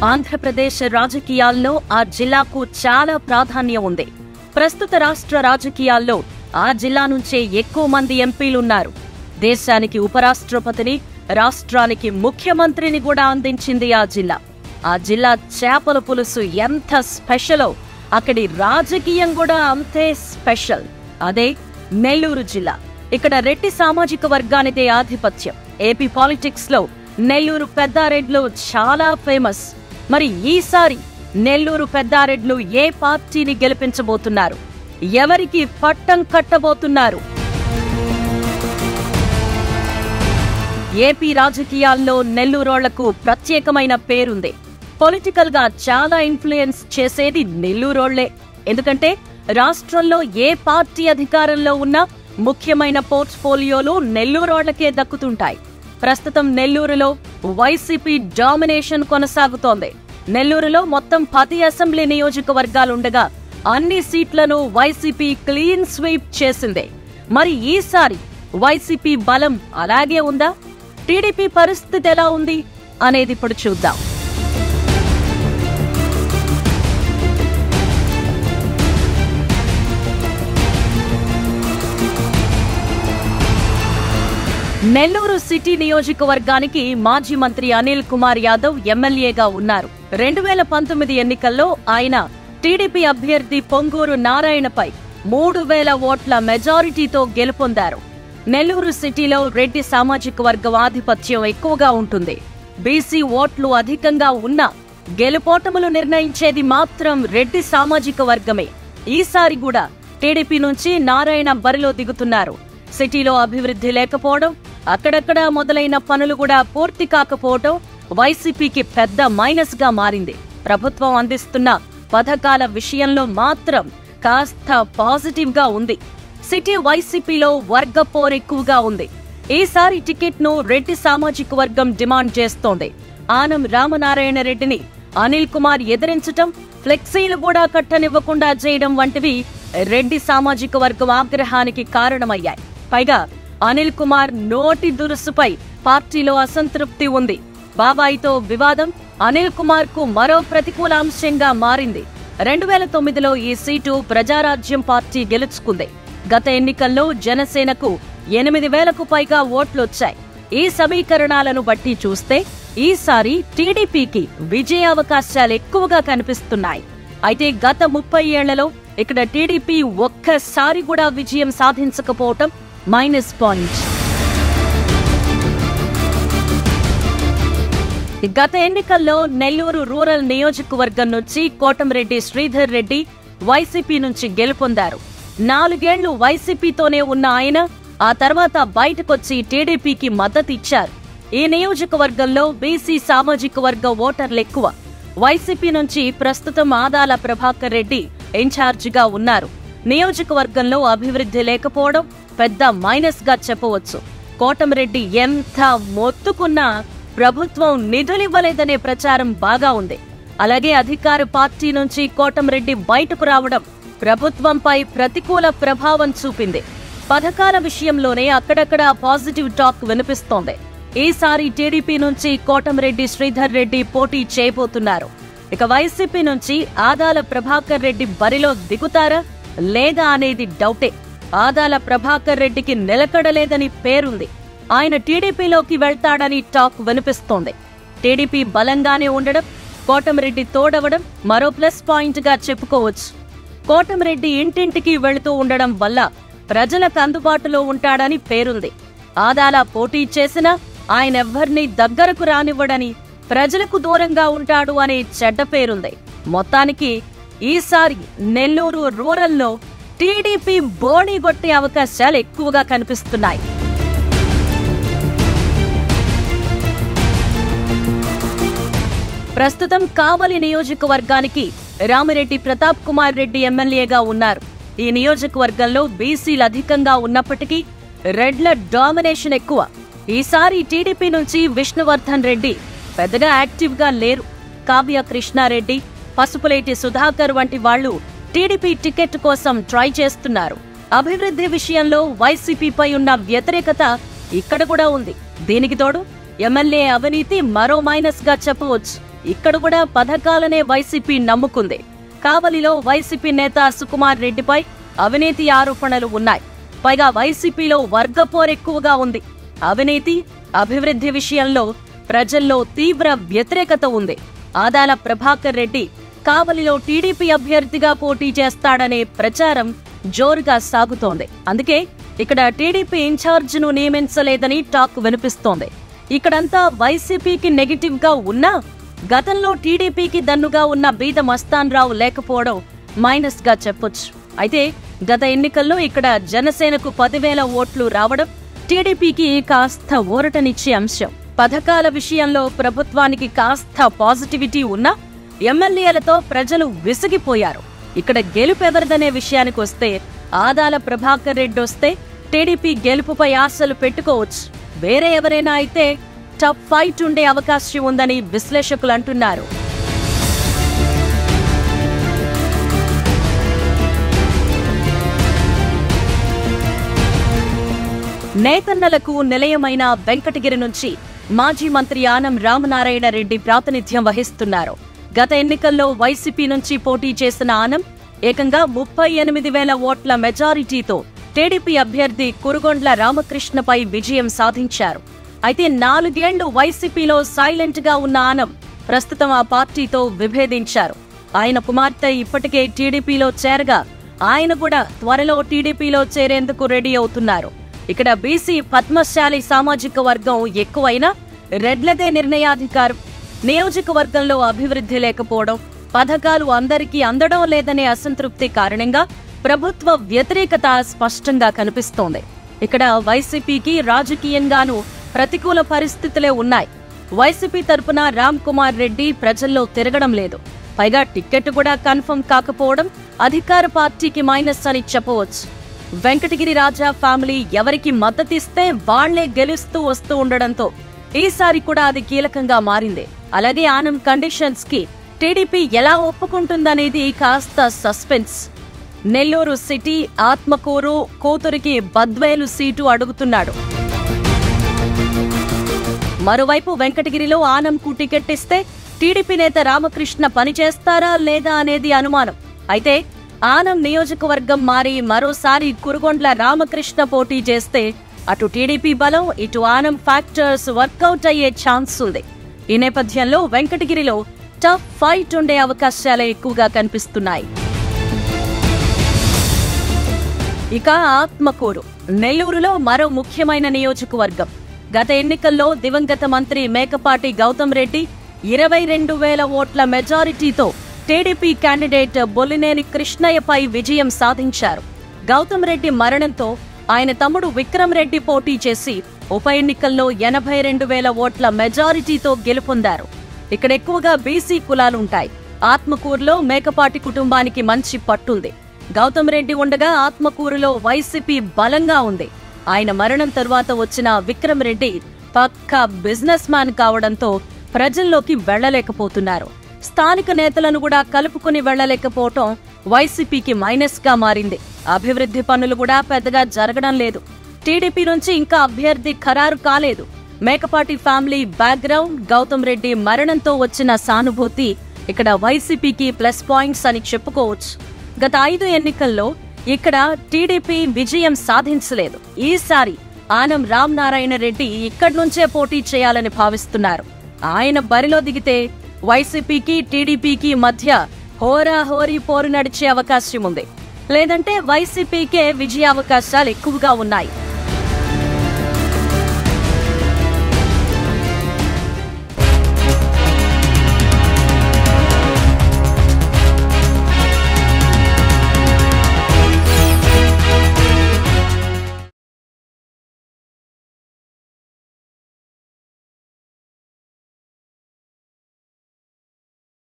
ఆంధ్రప్రదేశ్ రాజకీయాల్లో ఆ జిల్లాకు చాలా ప్రాధాన్యం ఉంది ప్రస్తుత రాష్ట్ర రాజకీయాల్లో ఆ జిల్లా నుంచే ఎక్కువ మంది ఎంపీలున్నారు దేశానికి ఉపరాష్ట్రపతిని రాష్ట్రానికి ముఖ్యమంత్రిని కూడా అందించింది ఆ జిల్లా ఆ జిల్లా చేపల పులుసు ఎంత స్పెషలో అక్కడి రాజకీయం కూడా అంతే స్పెషల్ అదే నెల్లూరు జిల్లా ఇక్కడ రెడ్డి సామాజిక వర్గానిదే ఆధిపత్యం ఏపీ పాలిటిక్స్ లో నెల్లూరు పెద్దారెడ్లు చాలా ఫేమస్ మరి ఈసారి నెల్లూరు పెద్దారెడ్లు ఏ పార్టీని గెలిపించబోతున్నారు ఎవరికి పట్టం కట్టబోతున్నారు ఏపీ రాజకీయాల్లో నెల్లూరోళ్లకు ప్రత్యేకమైన పేరుంది పొలిటికల్ గా చాలా ఇన్ఫ్లుయెన్స్ చేసేది నెల్లూరోళ్లే ఎందుకంటే రాష్ట్రంలో ఏ పార్టీ అధికారంలో ఉన్నా ముఖ్యమైన పోర్ట్ఫోలియోలు నెల్లూరోళ్లకే దక్కుతుంటాయి ప్రస్తుతం నెల్లూరులో వైసీపీ డామినేషన్ కొనసాగుతోంది నెల్లూరులో మొత్తం పది అసెంబ్లీ నియోజకవర్గాలుండగా అన్ని సీట్లను వైసీపీ క్లీన్ స్వీప్ చేసింది మరి ఈసారి వైసీపీ బలం అలాగే ఉందా టీడీపీ పరిస్థితి ఎలా ఉంది అనేది ఇప్పుడు చూద్దాం నెల్లూరు సిటీ నియోజకవర్గానికి మాజీ మంత్రి అనిల్ కుమార్ యాదవ్ ఎమ్మెల్యేగా ఉన్నారు రెండు వేల పంతొమ్మిది ఎన్నికల్లో ఆయన టీడీపీ అభ్యర్థి పొంగూరు నారాయణపై మూడు వేల ఓట్ల మెజారిటీతో గెలుపొందారు నెల్లూరు సిటీలో రెడ్డి సామాజిక వర్గం ఆధిపత్యం ఎక్కువగా ఉంటుంది బీసీ ఓట్లు అధికంగా ఉన్నా గెలుపోటములు నిర్ణయించేది మాత్రం రెడ్డి సామాజిక వర్గమే ఈసారి కూడా టీడీపీ నుంచి నారాయణ బరిలో దిగుతున్నారు సిటీలో అభివృద్ధి లేకపోవడం అక్కడక్కడ మొదలైన పనులు కూడా పూర్తి కాకపోవడం వైసీపీకి పెద్ద మైనస్ గా మారింది ప్రభుత్వం అందిస్తున్న పథకాల విషయంలో మాత్రం కాస్త పాజిటివ్ గా ఉంది సిటీ వైసీపీలో వర్గ పోర్ ఎక్కువగా ఉంది ఈసారి టికెట్ ను రెడ్డి సామాజిక వర్గం డిమాండ్ చేస్తోంది ఆనం రామనారాయణ రెడ్డిని అనిల్ కుమార్ ఎదిరించటం ఫ్లెక్సీలు కూడా కట్టనివ్వకుండా చేయడం వంటివి రెడ్డి సామాజిక వర్గం ఆగ్రహానికి కారణమయ్యాయి పైగా అనిల్ కుమార్ నోటి దురుసుపై పార్టీలో అసంతృప్తి ఉంది బాబాయితో వివాదం అనిల్ కుమార్ కు మరో ప్రతికూల అంశంగా మారింది రెండు వేల తొమ్మిదిలో ఈ సీటు ప్రజారాజ్యం పార్టీ గెలుచుకుంది గత ఎన్నికల్లో జనసేనకు ఎనిమిది వేలకు పైగా ఓట్లొచ్చాయి ఈ సమీకరణాలను బట్టి చూస్తే ఈసారి టీడీపీకి విజయావకాశాలు ఎక్కువగా కనిపిస్తున్నాయి అయితే గత ముప్పై ఏళ్లలో ఇక్కడ టీడీపీ ఒక్కసారి కూడా విజయం సాధించకపోవటం మైనస్ పాయింట్ గత ఎన్నికల్లో నెల్లూరు రూరల్ నియోజకవర్గం నుంచి కోటంరెడ్డి శ్రీధర్ రెడ్డి వైసీపీ నుంచి గెలుపొందారు నాలుగేళ్లు వైసీపీతోనే ఉన్న ఆయన ఆ తర్వాత బయటకొచ్చి టీడీపీకి మద్దతు ఇచ్చారు ఈ నియోజకవర్గంలో బీసీ సామాజిక వర్గ ఓటర్లు ఎక్కువ వైసీపీ నుంచి ప్రస్తుతం ఆదాల ప్రభాకర్ రెడ్డి ఇన్ఛార్జిగా ఉన్నారు నియోజకవర్గంలో అభివృద్ధి లేకపోవడం పెద్ద మైనస్ గా చెప్పవచ్చు కోటమిరెడ్డి ఎంత మొత్తుకున్నా ప్రభుత్వం నిధులివ్వలేదనే ప్రచారం బాగా ఉంది అలాగే అధికార పార్టీ నుంచి కోటమిరెడ్డి బయటకు రావడం ప్రభుత్వంపై ప్రతికూల ప్రభావం చూపింది పథకాల విషయంలోనే అక్కడక్కడ పాజిటివ్ టాక్ వినిపిస్తోంది ఈసారి టీడీపీ నుంచి కోటమిరెడ్డి శ్రీధర్ రెడ్డి పోటీ చేయబోతున్నారు ఇక వైసీపీ నుంచి ఆదాల ప్రభాకర్ రెడ్డి బరిలో దిగుతారా లేదా అనేది డౌటే ఆదాల ప్రభాకర్ రెడ్డికి నిలకడలేదని పేరుంది ఆయన టీడీపీలోకి వెళ్తాడని టాక్ వినిపిస్తోంది టీడీపీ బలంగానే ఉండడం కోటమిరెడ్డి తోడవడం మరో ప్లస్ పాయింట్ గా చెప్పుకోవచ్చు కోటమిరెడ్డి ఇంటింటికి వెళుతూ ఉండడం వల్ల ప్రజలకు అందుబాటులో ఉంటాడని పేరుంది ఆదాల పోటీ చేసినా ఆయనెవ్వరినీ దగ్గరకు రానివ్వడని ప్రజలకు దూరంగా ఉంటాడు అనే చెడ్డ పేరుంది మొత్తానికి ఈసారి నెల్లూరు రూరల్లో టీడీపీ బోణి కొట్టే అవకాశాలు ఎక్కువగా కనిపిస్తున్నాయి ప్రస్తుతం కావలి నియోజకవర్గానికి రామిరెడ్డి ప్రతాప్ కుమార్ రెడ్డి ఎమ్మెల్యేగా ఉన్నారు ఈ నియోజకవర్గంలో బీసీలు అధికంగా ఉన్నప్పటికీ రెడ్ల డామినేషన్ ఎక్కువ ఈసారి టీడీపీ నుంచి విష్ణువర్ధన్ రెడ్డి పెద్దగా యాక్టివ్ గా లేరు కావ్య కృష్ణారెడ్డి పసుపులేటి సుధాకర్ వంటి వాళ్లు టీడీపీ టికెట్ కోసం ట్రై చేస్తున్నారు అభివృద్ధి విషయంలో వైసీపీపై ఉన్న వ్యతిరేకత ఇక్కడ కూడా ఉంది దీనికి తోడు ఎమ్మెల్యే అవినీతి మరో మైనస్ గా చెప్పవచ్చు ఇక్కడ కూడా పథకాలనే వైసీపీ నమ్ముకుంది కావలిలో వైసీపీ నేత సుకుమార్ రెడ్డిపై అవినీతి ఆరోపణలు ఉన్నాయి పైగా వైసీపీలో వర్గపోరు ఎక్కువగా ఉంది అవినీతి అభివృద్ధి విషయంలో ప్రజల్లో తీవ్ర వ్యతిరేకత ఉంది ఆదాల ప్రభాకర్ రెడ్డి కావలిలో టీడీపీ అభ్యర్థిగా పోటీ చేస్తాడనే ప్రచారం జోరుగా సాగుతోంది అందుకే ఇక్కడ టీడీపీ ఇన్ఛార్జ్ను నియమించలేదని టాక్ వినిపిస్తోంది ఇక్కడంతా వైసీపీకి నెగిటివ్ గా ఉన్నా గతంలో టీడీపీకి దన్నుగా ఉన్న బీద మస్తాన్ రావు లేకపోవడం మైనస్ గా చెప్పొచ్చు అయితే గత ఎన్నికల్లో ఇక్కడ జనసేనకు పదివేల ఓట్లు రావడం టీడీపీకి కాస్త ఊరటనిచ్చే అంశం పథకాల విషయంలో ప్రభుత్వానికి కాస్త పాజిటివిటీ ఉన్నా ఎమ్మెల్యేలతో ప్రజలు విసిగిపోయారు ఇక్కడ గెలుపెవరిదనే విషయానికి వస్తే ఆదాల ప్రభాకర్ రెడ్డి వస్తే టీడీపీ గెలుపుపై ఆశలు పెట్టుకోవచ్చు వేరే ఎవరైనా అయితే టఫ్ ఫైట్ ఉండే అవకాశం ఉందని విశ్లేషకులు అంటున్నారు నేతన్నలకు నిలయమైన వెంకటగిరి నుంచి మాజీ మంత్రి ఆనం రామనారాయణ రెడ్డి ప్రాతినిధ్యం వహిస్తున్నారు గత ఎన్నికల్లో వైసీపీ నుంచి పోటీ చేసిన ఆనం ఏకంగా ముప్పై ఎనిమిది వేల ఓట్ల మెజారిటీతో టీడీపీ అభ్యర్థి కురుగొండ్ల రామకృష్ణపై విజయం సాధించారు అయితే నాలుగేళ్లు వైసీపీలో సైలెంట్ గా ఉన్న ఆనం ప్రస్తుతం ఆ పార్టీతో విభేదించారు ఆయన కుమార్తె ఇప్పటికే టీడీపీలో చేరగా ఆయన కూడా త్వరలో టీడీపీలో చేరేందుకు రెడీ అవుతున్నారు ఇక్కడ బీసీ పద్మశాలి సామాజిక వర్గం ఎక్కువైనా రెడ్లదే నిర్ణయాధికారం నియోజకవర్గంలో అభివృద్ధి లేకపోవడం పథకాలు అందరికీ అందడం లేదనే అసంతృప్తి కారణంగా ప్రభుత్వ వ్యతిరేకత స్పష్టంగా కనిపిస్తోంది ఇక్కడ వైసీపీకి రాజకీయంగానూ ప్రతికూల పరిస్థితులే ఉన్నాయి వైసీపీ తరపున రామ్ కుమార్ రెడ్డి ప్రజల్లో తిరగడం లేదు పైగా టిక్కెట్ కూడా కన్ఫర్మ్ కాకపోవడం అధికార పార్టీకి మైనస్ అని చెప్పవచ్చు వెంకటగిరి రాజా ఫ్యామిలీ ఎవరికి మద్దతిస్తే వాళ్లే గెలుస్తూ వస్తూ ఉండడంతో ఈసారి కూడా అది కీలకంగా మారింది అలాగే ఆనం కండిషన్స్ కి టీడీపీ ఎలా ఒప్పుకుంటుందనేది కాస్త సస్పెన్స్ నెల్లూరు సిటీ ఆత్మకూరు కూతురికి బద్వేలు సీటు అడుగుతున్నాడు మరోవైపు వెంకటగిరిలో ఆనంకు టికెట్ ఇస్తే టీడీపీ నేత రామకృష్ణ పనిచేస్తారా లేదా అనేది అనుమానం అయితే ఆనం నియోజకవర్గం మారి మరోసారి కురుగొండ్ల రామకృష్ణ పోటీ చేస్తే అటు టీడీపీ బలం ఇటు ఆనం ఫ్యాక్టర్స్ వర్కౌట్ అయ్యే ఛాన్స్ ఉంది ఈ నేపథ్యంలో వెంకటగిరిలో టఫ్ ఫైట్ ఉండే అవకాశాలే ఎక్కువగా కనిపిస్తున్నాయి ఇక ఆత్మకూరు నెల్లూరులో మరో ముఖ్యమైన నియోజకవర్గం గత ఎన్నికల్లో దివంగత మంత్రి మేకపాటి గౌతమ్ రెడ్డి ఇరవై రెండు వేల ఓట్ల మెజారిటీతో టీడీపీ క్యాండిడేట్ బొలినేని కృష్ణయ్యపై విజయం సాధించారు గౌతమ్ రెడ్డి మరణంతో ఆయన తమ్ముడు విక్రమ్ రెడ్డి పోటీ చేసి ఉప ఎన్నికల్లో ఎనభై రెండు వేల ఓట్ల మెజారిటీతో గెలుపొందారు ఇక్కడ ఎక్కువగా బీసీ కులాలుంటాయి ఆత్మకూరులో మేకపాటి కుటుంబానికి మంచి పట్టుంది గౌతమ్ రెడ్డి ఉండగా ఆత్మకూరులో వైసీపీ బలంగా ఉంది ఆయన మరణం తరువాత వచ్చిన విక్రమ్ రెడ్డి పక్కా బిజినెస్ మ్యాన్ కావడంతో ప్రజల్లోకి వెళ్లలేకపోతున్నారు స్థానిక నేతలను కూడా కలుపుకుని వెళ్లలేకపోవటం వైసీపీకి మైనస్ గా మారింది అభివృద్ధి పనులు కూడా పెద్దగా జరగడం లేదు టీడీపీ నుంచి ఇంకా అభ్యర్థి ఖరారు కాలేదు మేకపాటి ఫ్యామిలీ బ్యాక్గ్రౌండ్ గౌతమ్ రెడ్డి మరణంతో వచ్చిన సానుభూతి ఇక్కడ వైసీపీకి ప్లస్ పాయింట్స్ అని చెప్పుకోవచ్చు గత ఐదు ఎన్నికల్లో ఇక్కడ టీడీపీ విజయం సాధించలేదు ఈసారి ఆనం రామ్ నారాయణ రెడ్డి ఇక్కడి నుంచే పోటీ చేయాలని భావిస్తున్నారు ఆయన బరిలో దిగితే వైసీపీకి టీడీపీకి మధ్య హోరా హోరీ పోరు నడిచే అవకాశం ఉంది లేదంటే వైసీపీకే విజయావకాశాలు ఎక్కువగా ఉన్నాయి